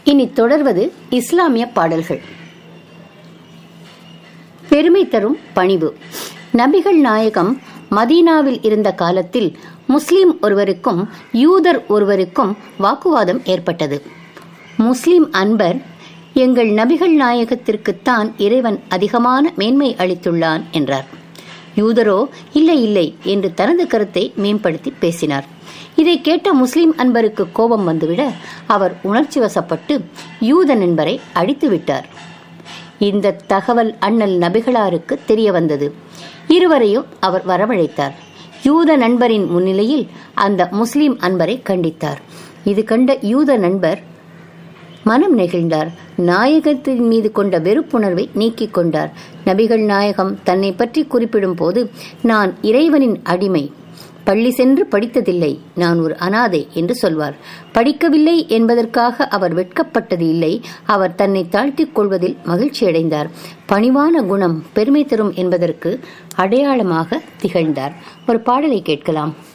இனி தொடர்வது இஸ்லாமிய பாடல்கள் பெருமை தரும் பணிவு நபிகள் நாயகம் மதீனாவில் இருந்த காலத்தில் முஸ்லிம் ஒருவருக்கும் யூதர் ஒருவருக்கும் வாக்குவாதம் ஏற்பட்டது முஸ்லிம் அன்பர் எங்கள் நபிகள் நாயகத்திற்குத்தான் இறைவன் அதிகமான மேன்மை அளித்துள்ளான் என்றார் யூதரோ இல்லை இல்லை என்று தனது கருத்தை மேம்படுத்தி பேசினார் இதை கேட்ட முஸ்லிம் அன்பருக்கு கோபம் வந்துவிட அவர் உணர்ச்சி வசப்பட்டு யூத நண்பரை அடித்து விட்டார் இந்த தகவல் அண்ணல் நபிகளாருக்கு தெரிய வந்தது இருவரையும் அவர் வரவழைத்தார் யூத நண்பரின் முன்னிலையில் அந்த முஸ்லிம் அன்பரை கண்டித்தார் இது கண்ட யூத நண்பர் மனம் நெகிழ்ந்தார் நாயகத்தின் மீது கொண்ட வெறுப்புணர்வை நீக்கிக் கொண்டார் நபிகள் நாயகம் தன்னை பற்றி குறிப்பிடும் போது நான் இறைவனின் அடிமை பள்ளி சென்று படித்ததில்லை நான் ஒரு அனாதை என்று சொல்வார் படிக்கவில்லை என்பதற்காக அவர் வெட்கப்பட்டது இல்லை அவர் தன்னை தாழ்த்திக் கொள்வதில் மகிழ்ச்சியடைந்தார் பணிவான குணம் பெருமை தரும் என்பதற்கு அடையாளமாக திகழ்ந்தார் ஒரு பாடலை கேட்கலாம்